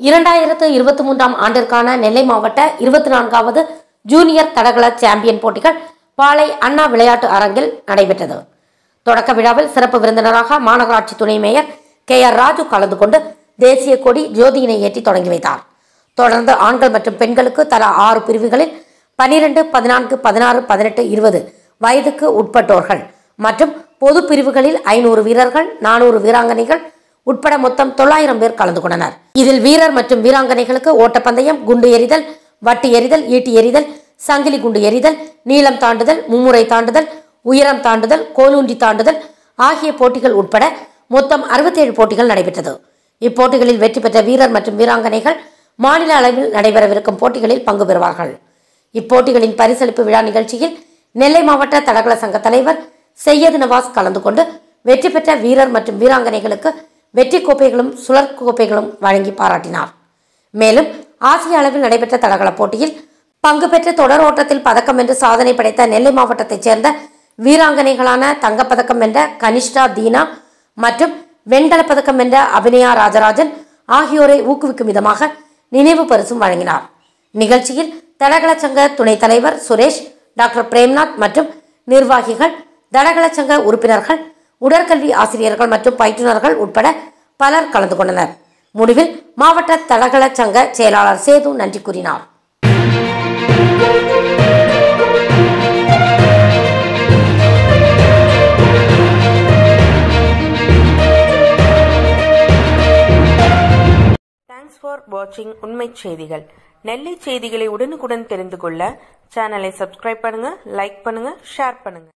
இரண்டாயிரத்து இருபத்தி மூன்றாம் ஆண்டிற்கான நெல்லை மாவட்ட இருபத்தி நான்காவது ஜூனியர் தடகள சாம்பியன் போட்டிகள் பாளை அண்ணா விளையாட்டு அரங்கில் நடைபெற்றது தொடக்க விழாவில் சிறப்பு விருந்தினராக மாநகராட்சி துணை மேயர் கே ஆர் ராஜு கலந்து கொண்டு தேசிய கொடி ஜோதியினை ஏற்றி தொடங்கி வைத்தார் தொடர்ந்து ஆண்கள் மற்றும் பெண்களுக்கு தலா ஆறு பிரிவுகளில் பனிரெண்டு பதினான்கு பதினாறு பதினெட்டு இருபது வயதுக்கு உட்பட்டோர்கள் மற்றும் பொது பிரிவுகளில் ஐநூறு வீரர்கள் நானூறு வீராங்கனைகள் உட்பட மொத்தம் தொள்ளாயிரம் பேர் கலந்து கொண்டனர் இதில் வீரர் மற்றும் வீராங்கனைகளுக்கு ஓட்டப்பந்தயம் குண்டு எறிதல் வட்டு எறிதல் ஈட்டி எறிதல் சங்கிலி குண்டு எறிதல் நீளம் தாண்டுதல் மும்முறை தாண்டுதல் உயரம் தாண்டுதல் கோலூன்றி தாண்டுதல் ஆகிய போட்டிகள் உட்பட மொத்தம் அறுபத்தேழு போட்டிகள் நடைபெற்றது இப்போட்டிகளில் வெற்றி பெற்ற வீரர் மற்றும் வீராங்கனைகள் மாநில அளவில் நடைபெறவிருக்கும் போட்டிகளில் பங்கு பெறுவார்கள் இப்போட்டிகளின் பரிசளிப்பு விழா நிகழ்ச்சியில் நெல்லை மாவட்ட தடகள சங்க தலைவர் செய்யது நவாஸ் கலந்து கொண்டு வெற்றி பெற்ற வீரர் மற்றும் வீராங்கனைகளுக்கு வெற்றி கோப்பைகளும் சுழற் கோப்பைகளும் வழங்கி பாராட்டினார் மேலும் ஆசிய அளவில் நடைபெற்ற தடகள போட்டியில் பங்கு பெற்று தொடர் ஓட்டத்தில் பதக்கம் வென்று சாதனை படைத்த நெல்லை மாவட்டத்தைச் சேர்ந்த வீராங்கனைகளான தங்கப்பதக்கம் வென்ற கனிஷ்டா தீனா மற்றும் வெண்கலப் பதக்கம் வென்ற அபிநயா ராஜராஜன் ஆகியோரை ஊக்குவிக்கும் விதமாக நினைவு பரிசும் வழங்கினார் நிகழ்ச்சியில் தடகள சங்க துணைத் தலைவர் சுரேஷ் டாக்டர் பிரேம்நாத் மற்றும் நிர்வாகிகள் தடகள சங்க உறுப்பினர்கள் உடற்கல்வி ஆசிரியர்கள் மற்றும் பயிற்றுனர்கள் உட்பட பலர் கலந்து கொண்டனர் முடிவில் மாவட்ட தடகள சங்க செயலாளர் சேது நன்றி கூறினார் தேங்க்ஸ் ஃபார் வாட்சிங் உண்மை செய்திகள் நெல்லை செய்திகளை உடனுக்குடன் தெரிந்து கொள்ள சேனலை சப்ஸ்கிரைப் பண்ணுங்க லைக் பண்ணுங்க ஷேர் பண்ணுங்க